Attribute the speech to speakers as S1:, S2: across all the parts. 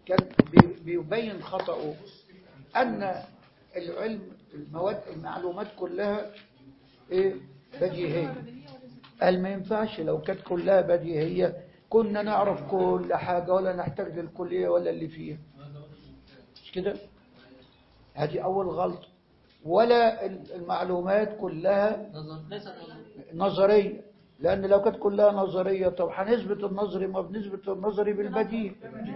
S1: كان بي- بيبين خطأه أن العلم المواد المعلومات كلها إيه بديهية قال ما ينفعش لو كانت كلها بديهية كنا نعرف كل حاجة ولا نحتاج للكلية ولا اللي فيها مش كده هذه أول غلطة ولا المعلومات كلها
S2: نظر ليست نظر
S1: نظرية لأن لو كانت كلها نظرية طب هنثبت النظري ما بنثبت النظري بالبديهي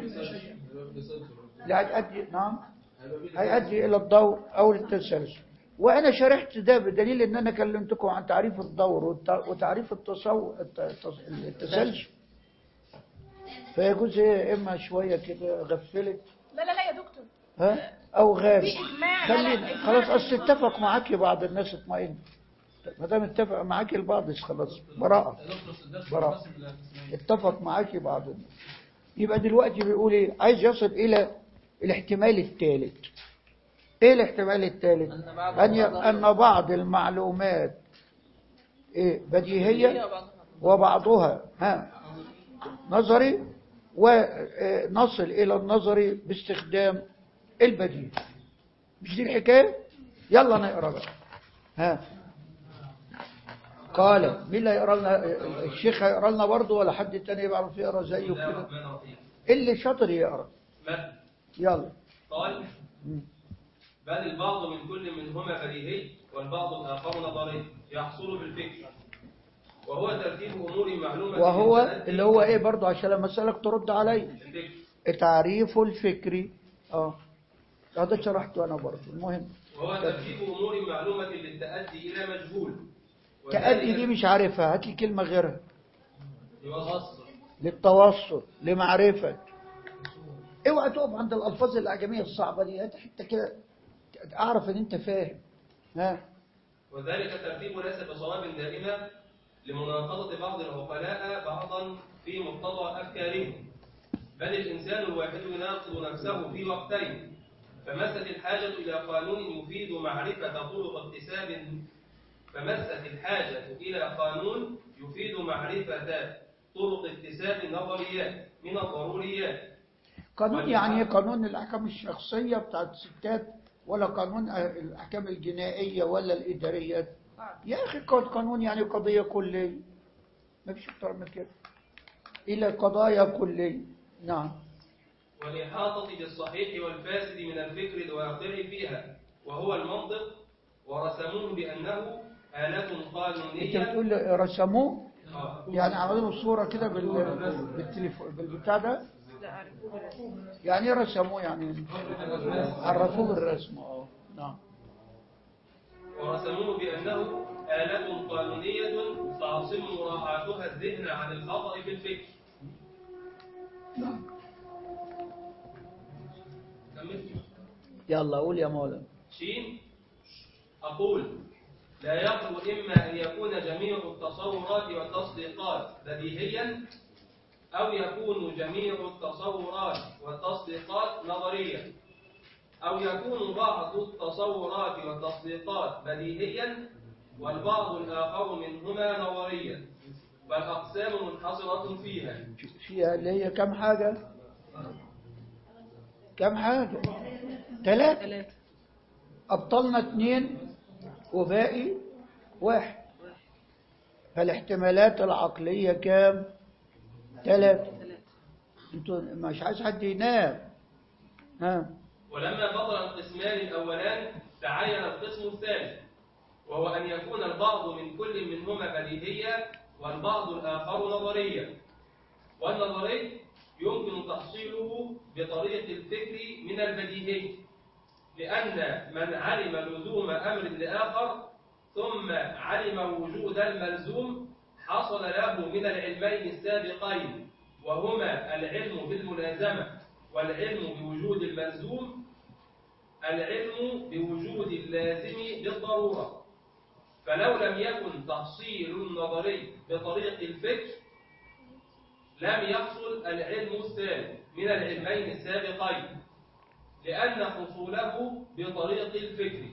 S1: لا هيؤدي نعم هيؤدي إلى الدور أو التسلسل وأنا شرحت ده بدليل إن أنا كلمتكم عن تعريف الدور والت- وتعريف التصور الت- التص- التسلسل فيجوز إيه إما شوية كده غفلت
S3: لا لا لا يا دكتور
S1: ها أو غاب
S3: في إجماع لا، لا،
S1: خلينا
S3: إجماع.
S1: خلاص أصل اتفق معاكي بعض الناس اطمئن ما دام اتفق معاكي البعض خلاص براءة براءة اتفق معاكي بعض الناس يبقى دلوقتي بيقول ايه عايز يصل الى الاحتمال الثالث ايه الاحتمال الثالث
S2: أن بعض
S1: ان ي...
S2: النظر-
S1: ان بعض المعلومات ايه بديهية
S2: هي بعضها
S1: وبعضها ها نظري ونصل الى النظري باستخدام البديهي مش دي الحكاية يلا نقرا بقى ها قال مين اللي هيقرا لنا الشيخ هيقرا لنا برضه ولا حد تاني يعرف يقرا زيه
S4: بسم الله
S1: كده
S4: الرحمن الرحيم
S1: اللي شاطر يقرا
S4: مثل
S1: يلا
S4: قال
S1: مم.
S4: بل البعض من كل منهما بديهي والبعض الآخر نظري يحصل بالفكر وهو ترتيب أمور معلومة
S1: وهو
S4: للتأدي
S1: اللي هو ايه برضه عشان لما اسالك ترد علي
S4: الفكر
S1: التعريف الفكري اه هذا شرحته انا برضه المهم
S4: وهو ترتيب أمور معلومة للتأدي إلى مجهول
S1: تأدي
S4: وذلك
S1: دي مش عارفها هات لي كلمة غيرها
S4: يوصل
S1: للتوسط لمعرفة اوعى تقف عند الألفاظ الأعجمية الصعبة دي هات حتى كده أعرف إن أنت فاهم ها
S4: وذلك ترتيب ليس بصواب دائما لمناقضة بعض العقلاء بعضا في مقتضى أفكارهم بل الإنسان الواحد يناقض نفسه في وقتين فمست الحاجة إلى قانون يفيد معرفة طرق اكتساب فمست الحاجة إلى قانون يفيد معرفة طرق اكتساب نظريات من الضروريات
S1: قانون يعني إيه؟ قانون الأحكام الشخصية بتاعت الستات ولا قانون الأحكام الجنائية ولا الإداريات يا أخي قد قانون يعني قضية كلية ما فيش أكتر من كده إلى قضايا كلية نعم
S4: والإحاطة بالصحيح والفاسد من الفكر الواقع فيها وهو المنطق ورسموه بأنه آلة
S1: أنت
S4: قانونية
S1: بتقول رسموه
S4: آه.
S1: يعني عملوا له صورة كده بال... بالتليفون بالبتاع ده يعني ايه رسموه يعني عرفوه بالرسم اه نعم
S4: ورسموه بأنه آلة قانونية تعصم مراعاتها الذهن عن الخطأ في الفكر كمل.
S1: يلا قول يا مولانا
S4: شين أقول لا يخلو إما أن يكون جميع التصورات والتصديقات بديهيا أو يكون جميع التصورات والتصديقات نظريا أو يكون بعض التصورات والتصديقات بديهيا والبعض الآخر منهما نظريا فالأقسام منحصرة فيها
S1: فيها اللي هي كم حاجة كم حاجة ثلاثة
S2: ثلاثة
S1: أبطلنا اثنين وباقي واحد فالاحتمالات العقلية كام ثلاثة
S2: ثلاثة
S1: انتوا مش عايز حد ينام ها
S4: ولما بطل القسمان الأولان تعين القسم الثالث وهو أن يكون البعض من كل منهما بديهيا والبعض الآخر نظريا والنظري يمكن تحصيله بطريق الفكر من البديهي لأن من علم لزوم أمر لآخر ثم علم وجود الملزوم حصل له من العلمين السابقين وهما العلم بالملازمة والعلم بوجود الملزوم العلم بوجود اللازم بالضرورة فلو لم يكن تحصيل النظري بطريق الفكر لم يحصل العلم الثاني من العلمين السابقين لأن حصوله بطريق الفكر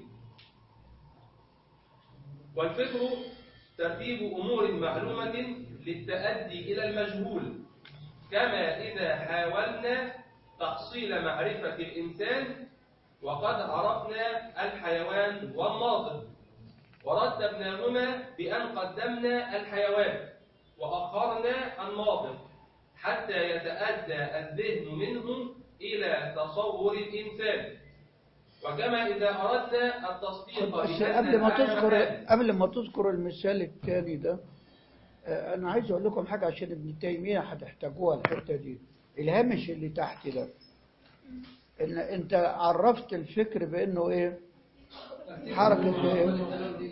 S4: والفكر ترتيب أمور معلومة للتأدي إلى المجهول كما إذا حاولنا تحصيل معرفة الإنسان وقد عرفنا الحيوان والناطق ورتبناهما بأن قدمنا الحيوان وأخرنا الناطق حتى يتأدى الذهن منه إلى تصور الإنسان وكما إذا أردنا التصديق
S1: بس
S4: بأن
S1: قبل ما
S4: العالم
S1: تذكر
S4: كان-
S1: قبل ما تذكر المثال الثاني ده آه، انا عايز اقول لكم حاجه عشان ابن تيميه هتحتاجوها الحته دي الهامش اللي تحت ده ان انت عرفت الفكر بانه ايه حركه ايه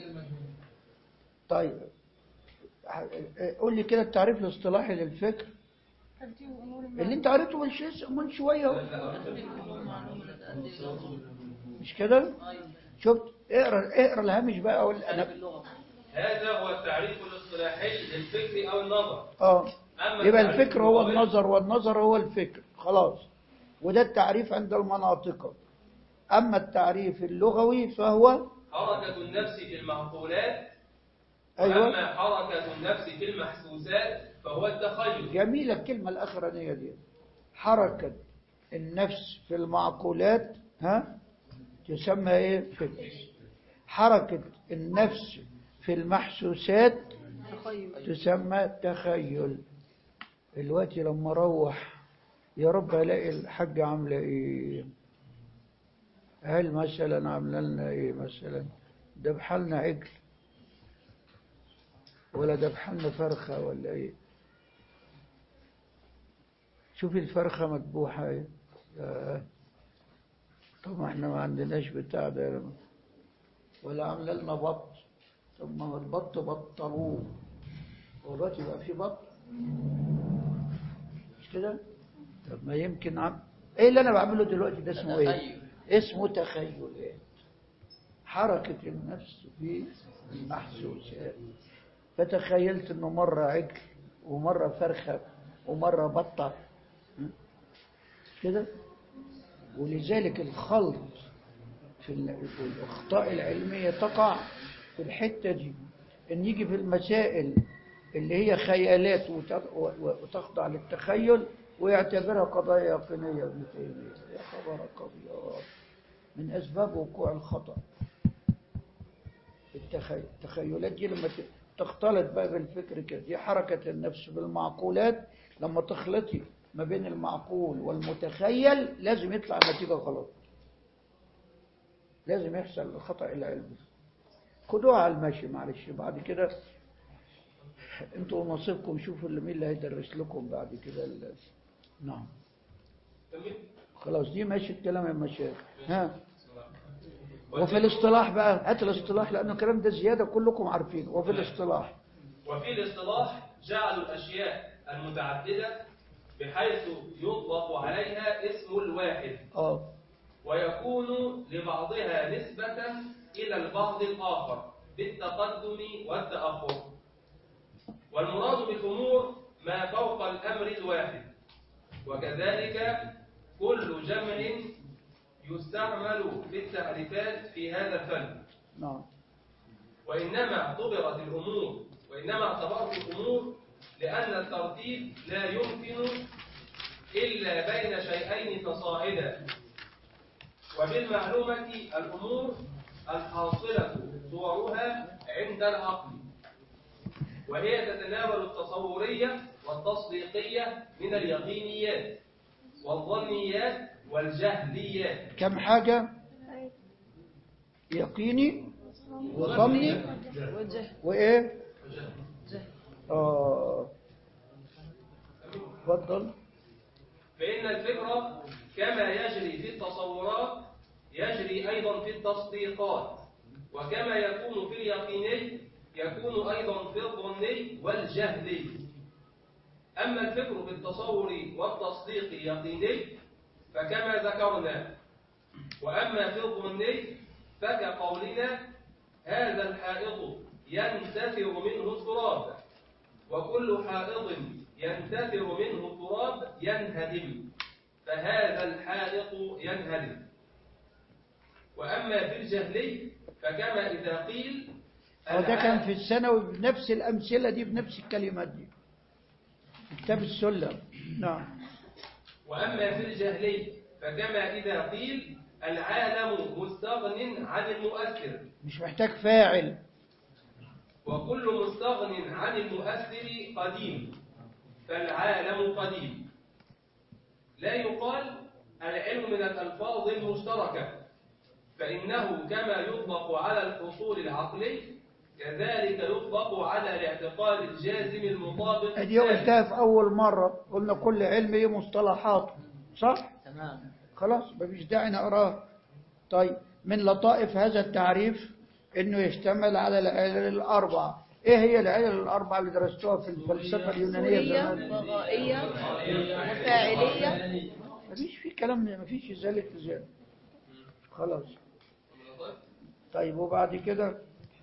S1: طيب ح- قول لي كده التعريف الاصطلاحي للفكر اللي انت قريته من شوية- من شويه اهو مش كده شفت اقرا اقرا الهامش بقى اقول انا
S4: هذا هو التعريف الاصطلاحي للفكر أو النظر
S1: اه
S4: أما
S1: يبقى
S4: التعريف
S1: الفكر هو
S4: اللغوي-
S1: النظر والنظر هو الفكر خلاص وده التعريف عند المناطق أما التعريف اللغوي فهو
S4: حركة النفس في المعقولات
S1: أيوة
S4: وأما حركة النفس في المحسوسات فهو التخيل
S1: جميلة الكلمة الأخرانية دي حركة النفس في المعقولات ها تسمى ايه فكر حركة النفس في المحسوسات تسمى تخيل دلوقتي لما اروح يا رب الاقي الحاجة عاملة ايه هل مثلا عامله لنا ايه مثلا ذبح لنا عجل ولا ذبح لنا فرخة ولا ايه شوفي الفرخة مذبوحة ايه ياه. طب ما احنا ما عندناش بتاع ده ولا عامله لنا بط طب ما هو البط بطلوه هو دلوقتي بقى في بط مش كده طب ما يمكن عم ايه اللي انا بعمله دلوقتي ده اسمه ايه
S2: تخيل.
S1: اسمه تخيلات حركة النفس في المحسوسات فتخيلت انه مرة عجل ومرة فرخة ومرة بطة م? كده ولذلك الخلط في ال- في الأخطاء العلمية تقع في الحتة دي إن يجي في المسائل اللي هي خيالات وت- و- و- وتخضع للتخيل ويعتبرها قضايا يقينية ابن تيمية يا خبرك أبيض من أسباب وقوع الخطأ التخيل التخيلات دي لما ت- تختلط بقى بالفكر كده دي حركة النفس بالمعقولات لما تخلطي ما بين المعقول والمتخيل لازم يطلع النتيجة غلط لازم يحصل الخطأ العلمي خدوها على المشي معلش بعد كده انتوا ونصيبكم شوفوا اللي مين اللي هيدرس لكم بعد كده ال- نعم خلاص دي ماشي الكلام يا مشايخ ها وفي الاصطلاح بقى هات الاصطلاح لانه الكلام ده زياده كلكم عارفينه وفي الاصطلاح
S4: وفي الاصطلاح جعلوا الأشياء المتعددة بحيث يطلق عليها اسم الواحد
S1: اه
S4: ويكون لبعضها نسبة إلى البعض الآخر بالتقدم والتأخر والمراد بالأمور ما فوق الأمر الواحد وكذلك كل جمع يستعمل في التعريفات في هذا الفن
S1: نعم
S4: وإنما اعتبرت الأمور وإنما اعتبرت الأمور لأن الترتيب لا يمكن إلا بين شيئين فصاعدا وبالمعلومة الأمور الحاصلة صورها عند العقل وهي تتناول التصورية والتصديقية من اليقينيات والظنيات والجهليات
S1: كم حاجه يقيني وظني
S2: وجه
S1: وايه
S2: جه
S1: اه اتفضل
S4: فإن الفكر كما يجري في التصورات يجري أيضا في التصديقات وكما يكون في اليقيني يكون أيضا في الظني والجهلي أما الفكر في التصور والتصديق يقيني فكما ذكرنا وأما في الظني فكقولنا هذا الحائط ينتثر منه التراب وكل حائط ينتثر منه التراب ينهدم فهذا الحائط ينهدم وأما في الجهلي فكما إذا قيل
S1: وده كان في الثانوي بنفس الامثله دي بنفس الكلمات دي في كتاب السلم نعم
S4: وأما في الجهلي فكما إذا قيل العالم مستغن عن المؤثر
S1: مش محتاج فاعل
S4: وكل مستغن عن المؤثر قديم فالعالم قديم لا يقال العلم من الألفاظ المشتركة فإنه كما يطلق على الحصول العقلي كذلك يطلق على الاعتقاد الجازم المطابق
S1: ادي قلتها في اول مرة قلنا كل علم ايه مصطلحاته صح
S2: تمام
S1: خلاص مفيش داعي نقراه طيب من لطائف هذا التعريف انه يشتمل على العلل الاربعه ايه هي العلل الاربعه اللي درستوها في الفلسفه اليونانيه
S3: سورية
S1: زمان
S3: وغائية وفاعلية
S1: مفيش في كلام مفيش ازاله ازاله خلاص طيب وبعد كده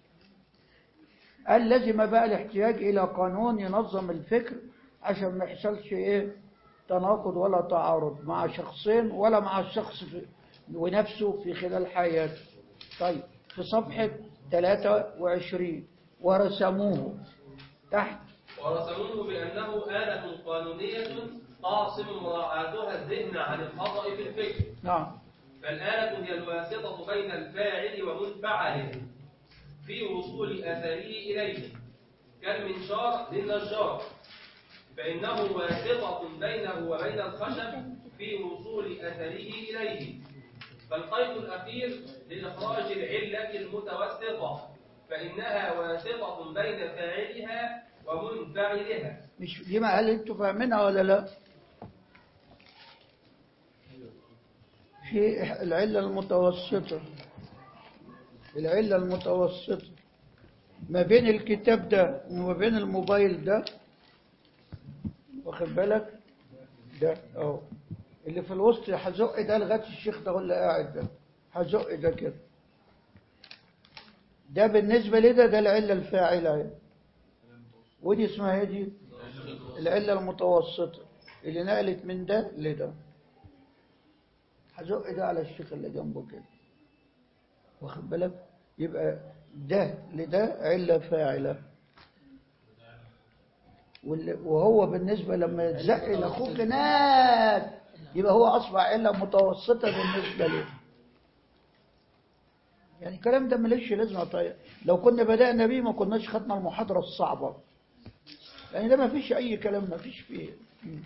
S1: قال لازم بقى الاحتياج الى قانون ينظم الفكر عشان ما يحصلش ايه تناقض ولا تعارض مع شخصين ولا مع الشخص في ونفسه في خلال حياته طيب في صفحة 23 ورسموه تحت
S4: ورسموه بأنه آلة قانونية قاصم مراعاتها الذهن عن الخطأ في الفكر
S1: نعم
S4: فالآلة هي الواسطة بين الفاعل ومنفعله في وصول أثره إليه كالمنشار للنجار فإنه واسطة بينه وبين الخشب في وصول أثره إليه فالقيد الأخير لإخراج العلة المتوسطة فإنها واسطة بين فاعلها ومنفعلها
S1: مش دي ما هل انتوا فاهمينها ولا لا في العلة المتوسطة العلة المتوسطة ما بين الكتاب ده وما بين الموبايل ده واخد بالك ده اهو اللي في الوسط هزق ده لغايه الشيخ ده هو اللي قاعد ده هزق ده كده ده بالنسبة لده ده العلة الفاعلة اهي. ودي اسمها ايه دي العلة المتوسطة اللي نقلت من ده لده هزق ده على الشيخ اللي جنبه كده واخد بالك يبقى ده لده علة فاعلة واللي- وهو بالنسبة لما يتزق لأخوك هناك يبقى هو أصبح علة متوسطة بالنسبة له يعني الكلام ده ملوش لازمة طيب لو كنا بدأنا بيه ما كناش خدنا المحاضرة الصعبة يعني ده ما فيش أي كلام ما فيش فيه مم.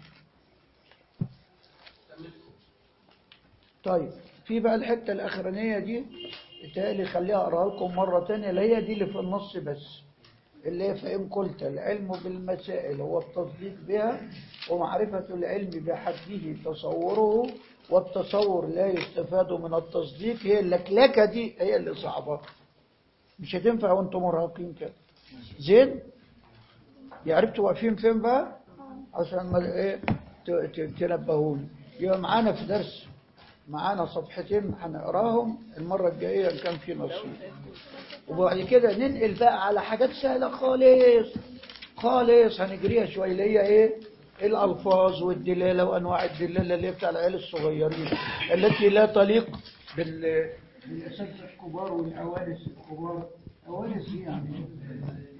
S1: طيب في بقى الحتة الأخرانية دي بالتالي خليها أقراها لكم مرة تانية اللي هي دي اللي في النص بس اللي هي فإن قلت العلم بالمسائل هو التصديق بها ومعرفة العلم بحده تصوره والتصور لا يستفاد من التصديق هي اللكلكة دي هي اللي صعبة مش هتنفع وانتم مراهقين كده زين عرفتوا واقفين فين بقى عشان ما ايه ت- ت- تنبهوني يبقى معانا في درس معانا صفحتين هنقراهم المرة الجاية إن كان في نصيب وبعد كده ننقل بقى على حاجات سهلة خالص خالص هنجريها شوية اللي هي ايه الألفاظ والدلالة وأنواع الدلالة اللي هي بتاع العيال الصغيرين التي لا تليق بال بالأساتذة الكبار والأوانس الكبار أوانس يعني